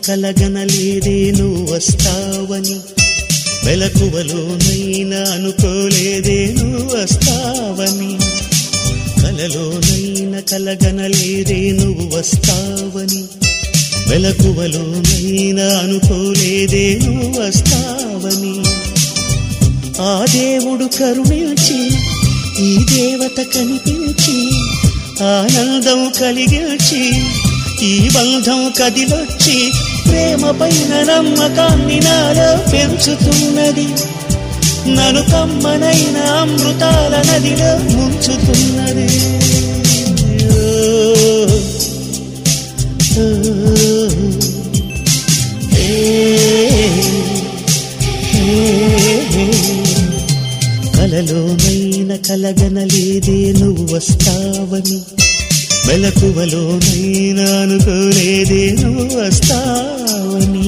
కలగనలేదే నువ్వు వస్తావని మెలకువలోనైనా అనుకోలేదే నువ్వు వస్తావని కలలోనైనా కలగనలేదే నువ్వు వస్తావని మెలకువలోనైనా అనుకోలేదే నువ్వు వస్తావని ఆ దేవుడు కరుణించి ఈ దేవత కనిపించి ఆనందం కలిగించి ఈ బంధం కదిలొచ్చి ప్రేమ పైన నమ్మకాన్ని నాలో పెంచుతున్నది నను కమ్మనైన అమృతాల నదిలో ముంచుతున్నది ఓ, ఓ, ఏ, ఏ, కలలోనైన కలగనలేదే నువ్వు వస్తావని మెలకువలోనైనా అనుకోలేదే నువ్వు వస్తావని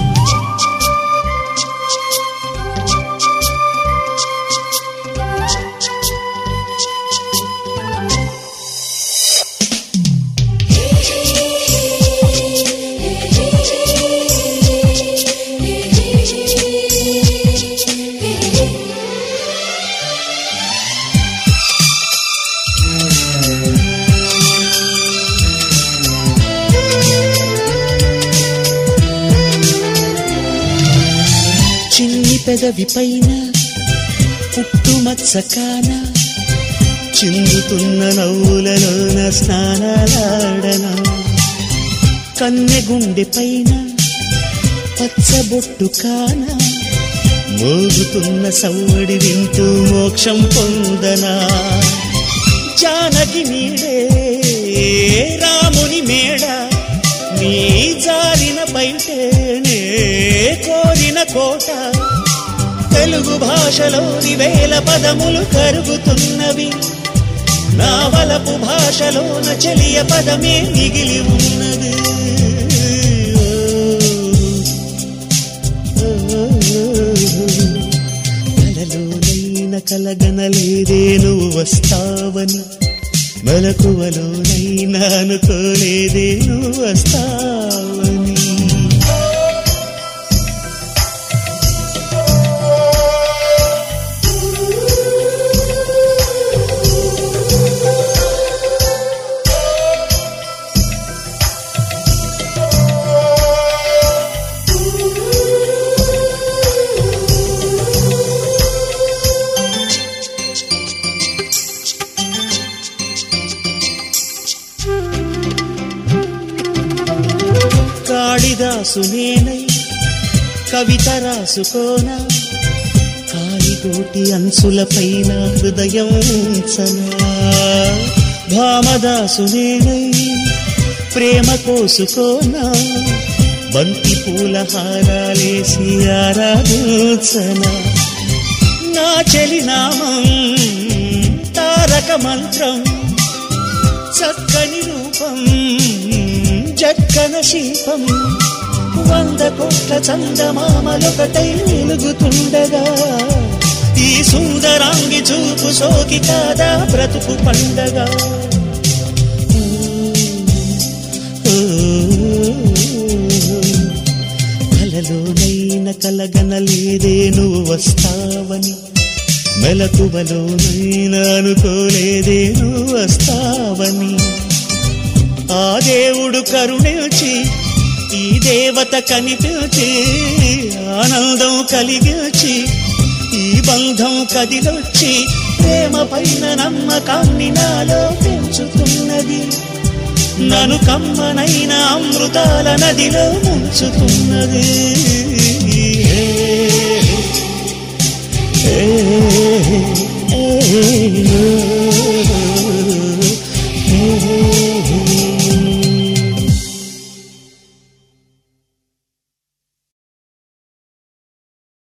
చిన్ని పెదవి పైన పుట్టుమచ్చ కాన చిందుతున్న నవ్వులలోన స్నానాలాడనా కన్నె గుండె పైన పచ్చబొట్టు కాన మోగుతున్న సవ్వడి వింటూ మోక్షం పొందనా జానకి నీడే రాముని మేడ నీ జారిన బయటేనే కోరిన కోట తెలుగు భాషలోని వేల పదములు కరుగుతున్నవి నా వలపు భాషలోన చెలియ పదమే మిగిలి ఉన్నది కలలోనైన కలగనలేదే నువ్వు వస్తావని మెలకువలోనైనా అనుకోలేదే నువ్వు వస్తావని కాళిదాసు నేనై కవిత రాసుకోనా కాలిగోటి అంచుల పైన హృదయం ఉంచనా భామదాసు నేనై ప్రేమ కోసుకోనా బంతి పూల హారాలేసి ఆరాధించనా నా చెలి నామం తారక మంత్రం చక్కని రూపం జక్కన శిల్పం వంద కోట్ల చందమామలొకటై వెలుగుతుండగా ఈ సుందరాంగి చూపు సోకి కాదా బ్రతుకు పండగ కలలోనైన కలగనలేదే నువ్వు వస్తావని మెలకువలోనైనా అనుకోలేదే నువ్వు వస్తావని ఆ దేవుడు కరుణించి ఈ దేవత కనిపించి ఆనందం కలిగించి ఈ బంధం కదిలొచ్చి ప్రేమ పైన నమ్మకాన్ని నాలో పెంచుతున్నది నను కమ్మనైన అమృతాల నదిలో ముంచుతున్నది ఏ, ఏ, ఏ, ఏ,